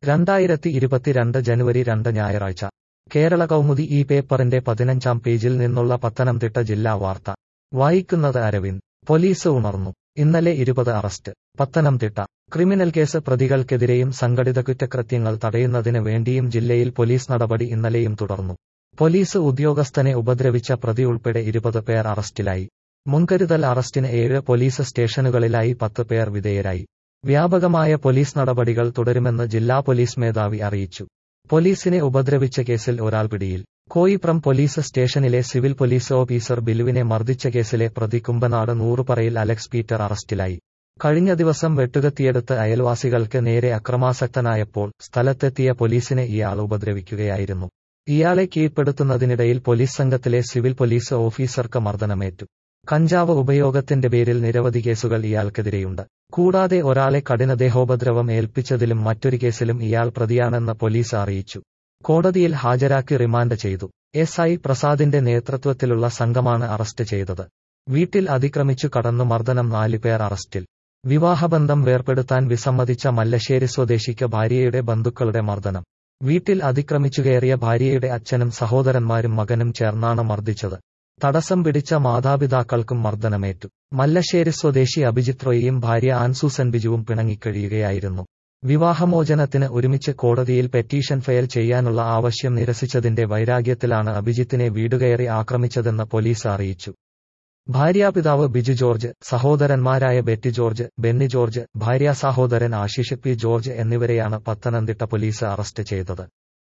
രണ്ടായിരത്തി ഇരുപത്തിരണ്ട് ജനുവരി രണ്ട് ഞായറാഴ്ച കേരള കൗമുദി ഈ പേപ്പറിന്റെ പതിനഞ്ചാം പേജിൽ നിന്നുള്ള പത്തനംതിട്ട ജില്ലാ വാർത്ത വായിക്കുന്നത് അരവിന്ദ് പോലീസ് ഉണർന്നു ഇന്നലെ ഇരുപത് അറസ്റ്റ് പത്തനംതിട്ട ക്രിമിനൽ കേസ് പ്രതികൾക്കെതിരെയും സംഘടിത കുറ്റകൃത്യങ്ങൾ തടയുന്നതിന് വേണ്ടിയും ജില്ലയിൽ പോലീസ് നടപടി ഇന്നലെയും തുടർന്നു പോലീസ് ഉദ്യോഗസ്ഥനെ ഉപദ്രവിച്ച പ്രതി ഉൾപ്പെടെ ഇരുപത് പേർ അറസ്റ്റിലായി മുൻകരുതൽ അറസ്റ്റിന് ഏഴ് പോലീസ് സ്റ്റേഷനുകളിലായി പത്ത് പേർ വിധേയരായി വ്യാപകമായ പോലീസ് നടപടികൾ തുടരുമെന്ന് ജില്ലാ പോലീസ് മേധാവി അറിയിച്ചു പോലീസിനെ ഉപദ്രവിച്ച കേസിൽ ഒരാൾ പിടിയിൽ കോയിപ്രം പോലീസ് സ്റ്റേഷനിലെ സിവിൽ പോലീസ് ഓഫീസർ ബിലുവിനെ മർദ്ദിച്ച കേസിലെ പ്രതി കുമ്പനാട് നൂറുപറയിൽ അലക്സ് പീറ്റർ അറസ്റ്റിലായി കഴിഞ്ഞ ദിവസം വെട്ടുകത്തിയെടുത്ത് അയൽവാസികൾക്ക് നേരെ അക്രമാസക്തനായപ്പോൾ സ്ഥലത്തെത്തിയ പോലീസിനെ ഇയാൾ ഉപദ്രവിക്കുകയായിരുന്നു ഇയാളെ കീഴ്പ്പെടുത്തുന്നതിനിടയിൽ പോലീസ് സംഘത്തിലെ സിവിൽ പോലീസ് ഓഫീസർക്ക് മർദ്ദനമേറ്റു കഞ്ചാവ് ഉപയോഗത്തിന്റെ പേരിൽ നിരവധി കേസുകൾ ഇയാൾക്കെതിരെയുണ്ട് കൂടാതെ ഒരാളെ കഠിനദേഹോപദ്രവം ഏൽപ്പിച്ചതിലും മറ്റൊരു കേസിലും ഇയാൾ പ്രതിയാണെന്ന് പോലീസ് അറിയിച്ചു കോടതിയിൽ ഹാജരാക്കി റിമാൻഡ് ചെയ്തു എസ് ഐ പ്രസാദിന്റെ നേതൃത്വത്തിലുള്ള സംഘമാണ് അറസ്റ്റ് ചെയ്തത് വീട്ടിൽ അതിക്രമിച്ചു കടന്നു മർദ്ദനം നാലുപേർ അറസ്റ്റിൽ വിവാഹബന്ധം വേർപെടുത്താൻ വിസമ്മതിച്ച മല്ലശ്ശേരി സ്വദേശിക്ക് ഭാര്യയുടെ ബന്ധുക്കളുടെ മർദ്ദനം വീട്ടിൽ അതിക്രമിച്ചു കയറിയ ഭാര്യയുടെ അച്ഛനും സഹോദരന്മാരും മകനും ചേർന്നാണ് മർദ്ദിച്ചത് തടസ്സം പിടിച്ച മാതാപിതാക്കൾക്കും മർദ്ദനമേറ്റു മല്ലശ്ശേരി സ്വദേശി അഭിജിത് റോയിയും ഭാര്യ ആൻസൂസൻ ബിജുവും പിണങ്ങിക്കഴിയുകയായിരുന്നു വിവാഹമോചനത്തിന് ഒരുമിച്ച് കോടതിയിൽ പെറ്റീഷൻ ഫയൽ ചെയ്യാനുള്ള ആവശ്യം നിരസിച്ചതിന്റെ വൈരാഗ്യത്തിലാണ് അഭിജിത്തിനെ വീടുകയറി ആക്രമിച്ചതെന്ന് പോലീസ് അറിയിച്ചു ഭാര്യാപിതാവ് ബിജു ജോർജ് സഹോദരന്മാരായ ബെറ്റി ജോർജ് ബെന്നി ജോർജ് ഭാര്യാ സഹോദരൻ ആശിഷ് പി ജോർജ് എന്നിവരെയാണ് പത്തനംതിട്ട പോലീസ് അറസ്റ്റ് ചെയ്തത്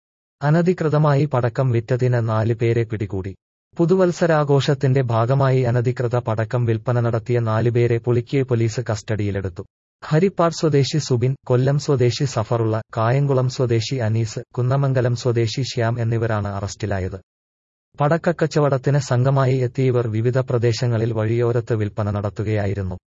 അനധികൃതമായി പടക്കം വിറ്റതിന് നാല് പേരെ പിടികൂടി പുതുവത്സരാഘോഷത്തിന്റെ ഭാഗമായി അനധികൃത പടക്കം വിൽപ്പന നടത്തിയ നാലുപേരെ പുളിക്കിയ പോലീസ് കസ്റ്റഡിയിലെടുത്തു ഹരിപ്പാട് സ്വദേശി സുബിൻ കൊല്ലം സ്വദേശി സഫറുള്ള കായംകുളം സ്വദേശി അനീസ് കുന്നമംഗലം സ്വദേശി ശ്യാം എന്നിവരാണ് അറസ്റ്റിലായത് പടക്കക്കച്ചവടത്തിന് സംഘമായി എത്തിയവർ വിവിധ പ്രദേശങ്ങളിൽ വഴിയോരത്ത് വിൽപ്പന നടത്തുകയായിരുന്നു